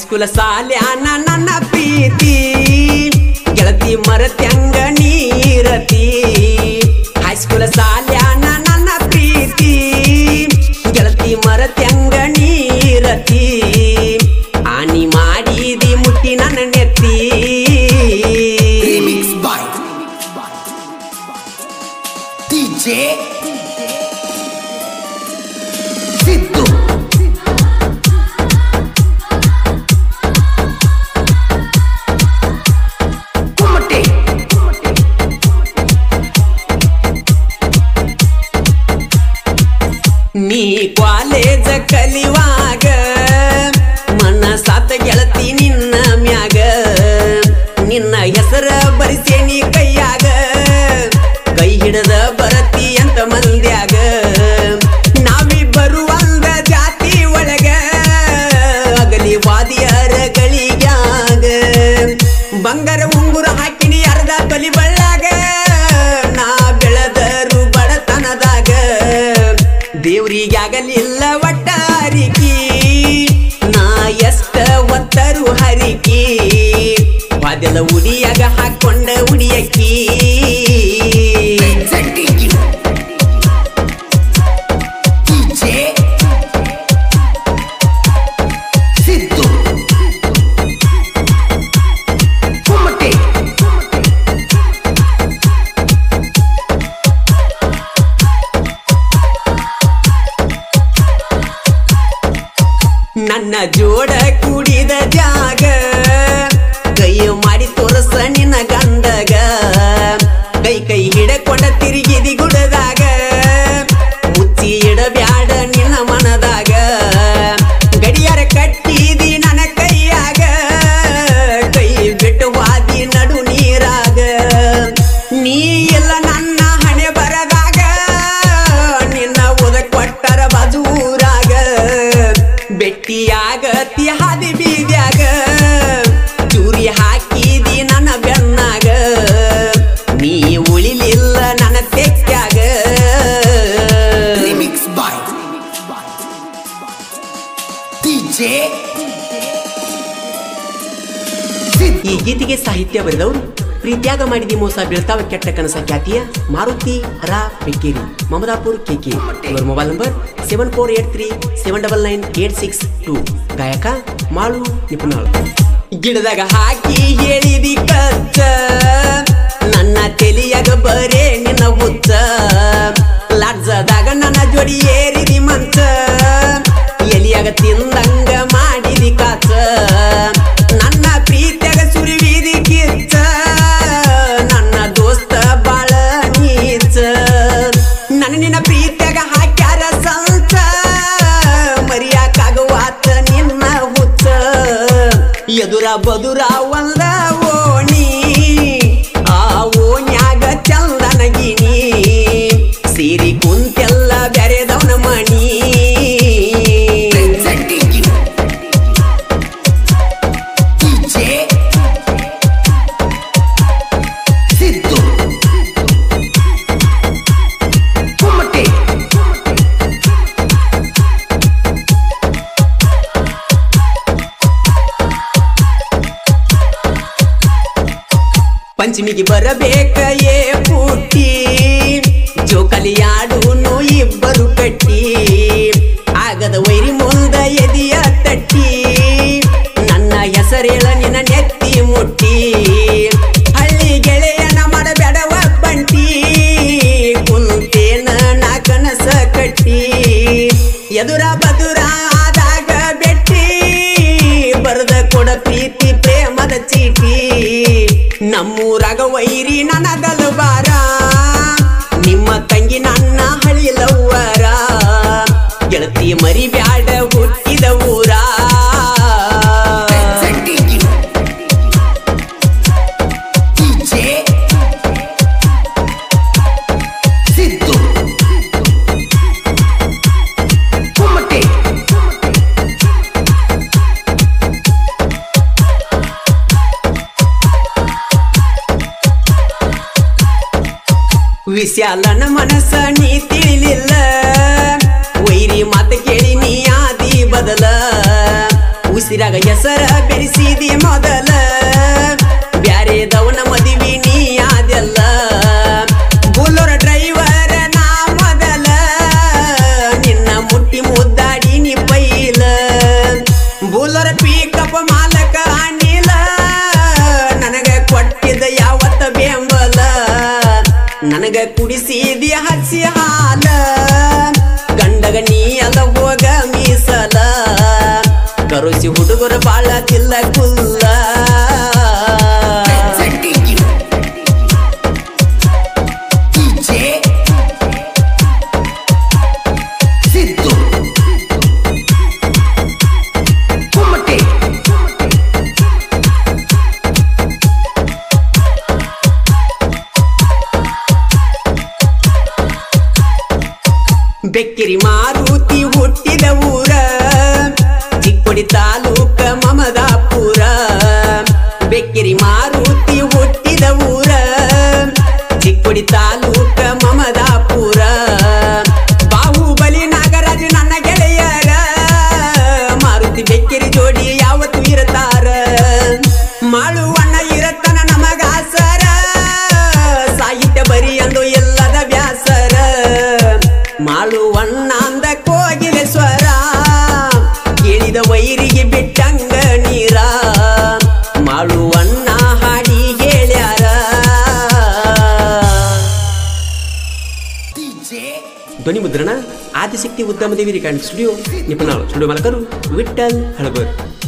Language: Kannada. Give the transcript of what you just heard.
ಹೈಸ್ಕೂಲ ಸಾಲ್ಯಾನ ನನ್ನ ಪ್ರೀತಿ ಗೆಳತಿ ಮರತ್ಯಂಗ ನೀರತಿ ಹೈಸ್ಕೂಲ ಸಾಲ್ಯಾನ ನನ್ನ ಪ್ರೀತಿ ಗೆಳತಿ ಮರತ್ಯಂಗ ನೀರತಿ ಹಾನಿ ಮಾಡಿದಿ ಮುಟ್ಟಿ ನನ್ನ ನೆತ್ತಿ Remix by DJ Siddu Kumate ನೀ ಕಾಲೇಜ ಕಲಿವಾಗ ಮನ ಸಾತ ಗೆಳತಿ ನಿನ್ನ ಮ್ಯಾಗ ನಿನ್ನ ಹೆಸರ ಬರಿಸೇನಿ ಕೈಯಾಗ ಕೈ ಹಿಡದ ಬರತಿ ಅಂತ ಮಂದ್ಯಾಗ ನಾವಿಬ್ಬರು ಒಂದ ಜಾತಿ ಒಳಗ ಅಗಲಿ ವಾದಿಯರ ಗಳಿಗ್ಯಾಗ ಬಂಗಾರ ಉಂಗುರ ಹಾಕಿನಿ ಅರ್ಧ ತೊಲಿ ಬಳ್ಳಾಗ ನಾ ಬೆಳೆದರು ಬಡತನದಾಗ ದೇವ್ರಿಗಾಗಲಿಲ್ಲ ಒಟ್ಟಾರಿಕಿ ನಾ ಎಷ್ಟ ಒತ್ತರು ಹರಿಕಿ ವಾದ್ಯದ ಉಡಿಯಾಗ ಹಾಕೊಂಡ ಉಡಿಯಕ್ಕಿ Presenting you DJ Siddu Kumate ನನ್ನ ಜೋಡ ಕುಡಿದ ಜಾಗ ಕೈ ಮಾಡಿ ತೋರಸ ನಿನ್ನ ಗಂಡಗ ಕೈ ಕೈ ಹಿಡಕೊಂಡ ತಿರುಗಿದಿ ಗುಡದಾಗ ಮುಚ್ಚಿ ಇಡಬ್ಯಾಡ ನಿನ್ನ ಮನದಾಗ ಗಡಿಯಾರ ಕಟ್ಟಿದಿ ನನ್ನ ಕೈಯಾಗ ಕೈ ಬಿಟ್ಟು ವಾದಿ ನಡು ನೀರಾಗ ನೀ ಇಲ್ಲ ನನ್ನ ಹಣೆ ಬರದಾಗ ನಿನ್ನ ಓದ ಕೊಟ್ಟರ ಬಾಜೂರಾಗ ಬೆಟ್ಟಿಯಾಗತಿ ಹಾದಿ ಬೀದ್ಯಾಗ ಚೂರಿ ಹಾಕಿದಿ ನನ್ನ ಬೆನ್ನಾಗ ನೀ ಉಳಿಲಿಲ್ಲ ನನ್ನ ತೆಕ್ಕ್ಯಾಗ Remix by DJ Siddu ಈ ಗೀತೆಗೆ ಸಾಹಿತ್ಯ ಬರೆದವರು ಪ್ರೀತ್ಯಾಗ ಮಾಡಿದಿ ಮೋಸ ಬೀಳ್ತಾವ ಕೆಟ್ಟ ಕನಸ ಖ್ಯಾತಿಯ ಮಾರುತಿ ರಾ ಬೆಕ್ಕೇರಿ ಮಮದಾಪುರ್ ಕೆಕೆ ಇವರ mobile number seven four eight three seven double nine eight six two ಗಾಯಕ ಮಾಳು ನಿಪುಣಾಳ್ ಗಿಡದಾಗ ಹಾಕಿ ಹೇಳಿದಿ ಕಚ್ಚ ನನ್ನ ತೆಲಿಯಾಗ ಬರೇ ನಿನ್ನ ಹುಚ್ಚ ಲಾಡ್ಜದಾಗ ನನ್ನ ಜೋಡಿ ಏರಿದಿ ಮಂಚ ಎಲಿಯಾಗ ತಿಂದಂಗ ಮಾಡಿದಿ ಕಾಚ ನನ್ನ ಪ್ರೀತಿಯಾಗ ಸುರಿವಿದಿ ಕಿಚ್ಚ ನನ್ನ ದೋಸ್ತ ಬಾಳ ನೀಚ ನನ್ನ ನಿನ್ನ ಪ್ರೀತಿಯಾಗ ಹಾಕ್ಯಾರ ಸಂಚ ಮರಿಯಾಕಾಗವಾತ ನಿನ್ನ ಹುಚ್ಚ ಎದುರ ಬದುರ ಒಂದ ಓಣಿ ಆ ಓಣ್ಯಾಗ ಚಂದನಗಿನಿ ಸೀರಿ ಕುಂತೆಲ್ಲ ಬೆರೆದವನ ಮಣಿ Presenting you DJ Siddu Kumate ಪಂಚಮಿಗೆ ಬರಬೇಕ ಏ ಪುಟ್ಟಿ ಜೋಕಲಿಯಾಡುನು ಇಬ್ಬರು ಕಟ್ಟಿ ಆಗದ ವೈರಿ ಮುಂದ ಎದಿಯ ತಟ್ಟಿ ನನ್ನ ಹೆಸರೇಳ ನಿನ್ನ ನೆತ್ತಿ ಮುಟ್ಟಿ ಹಳ್ಳಿ ಗೆಳೆಯನ ಮಾಡಬೇಡವ ಬಂಟಿ ಕುಂತೇನ ನಾ ಕನಸ ಕಟ್ಟಿ ಎದುರ ಬದುರ ಆದಾಗ ಬೆಟ್ಟಿ ಬರದ ಕೊಡ ಪ್ರೀತಿ ಪ್ರೇಮದ ಚೀಟಿ ನಮ್ಮೂರಾಗ ವೈರಿ ನನಗಲು ಬಾರ ನಿಮ್ಮ ತಂಗಿ ನನ್ನ ಹಳಿಲವ್ವರ ಗೆಳತಿ ಮರಿ ಬ್ಯಾಡ ಹುಟ್ಟಿದ ಊರ Presenting you DJ Siddu Kumate ವಿಶಾಲನ ಮನಸ್ಸ ನೀ ತಿಳಿಲಿಲ್ಲ ವೈರಿ ಮಾತ ಕೇಳಿ ನೀ ಆದಿ ಬದಲ ಉಸಿ ಉಸಿರಾಗ ಹೆಸರ ಬೆರೆಸಿದಿ ಮೊದಲ ಬ್ಯಾರೆದವನ ಮದಿವಿ ನೀ ಅದೆಲ್ಲ ಬುಲ್ಲೋರ ಡ್ರೈವರ್ ನಾ ಮೊದಲ ನಿನ್ನ ಮುಟ್ಟಿ ಮುದ್ದಾಡಿ ನೀ ಪೈಲ ಬುಲ್ಲೋರ ಪಿಕಪ್ ಮಾಲಕ ಅನಿಲ ನನಗ ಕೊಟ್ಟಿದ ಯಾವತ್ತ ಬೆಂಬಲ ನನಗ ಕುಡಿಸಿದಿ ಹಸಿ ಹಾಲ ಗಂಡಗ ನೀ ಅಲ್ಲ ಹೋಗ ಮೀಸಲ ಕರುಸಿ ಹುಡುಗರ ಬಾಳ ತಿಲ್ಲ ಕುಲ್ಲ Presenting you. DJ Siddu. Kumate. ಬೆಕ್ಕಿರಿ Maruti ಹುಟ್ಟಿದ ಊರ ಚಿಕ್ಕೋಡಿ ತಾಲೂಕ ಮಮದಾಪುರ ಬೆಕ್ಕಿರಿ ಮಾರುತಿ ಹುಟ್ಟಿದ ಊರ ಚಿಕ್ಕೋಡಿ ತಾಲೂಕ ಮಮದಾಪುರ ಬಾಹುಬಲಿ ನಾಗರಾಜ ನನ್ನ ಗೆಳೆಯರ ಮಾರುತಿ ಬೆಕ್ಕಿರಿ ಜೋಡಿ ಯಾವತ್ತು ಇರತಾರ ಮಾಳುವಣ್ಣ ಇರತನ ನಮಗಾಸರ ಸಾಹಿತ್ಯ ಬರಿ ಅಂದು ಎಲ್ಲದ ವ್ಯಾಸರ ಮಾಳುವಣ್ಣ ಅಂದ ಕೋಗಿಲೆ ಸ್ವರ ಕೇಳಿದ ವೈರಿಗೆ ಬಿಟ್ಟಂಗ ನೀರ ಮಾಳುವಣ್ಣ ಹಾಡಿ ಹೇಳ್ಯಾರ DJ ಧ್ವನಿ ಮುದ್ರಣ ಆದಿಶಕ್ತಿ ಉದ್ಯಮದೇವಿ ರಿಕಾರ್ಡಿಂಗ್ ಸ್ಟುಡಿಯೋ ನಿಪುಣಾಳು ಸ್ಟುಡಿಯೋ ಮಾಲಕರು ವಿಠಲ್ ಹಳಬರ್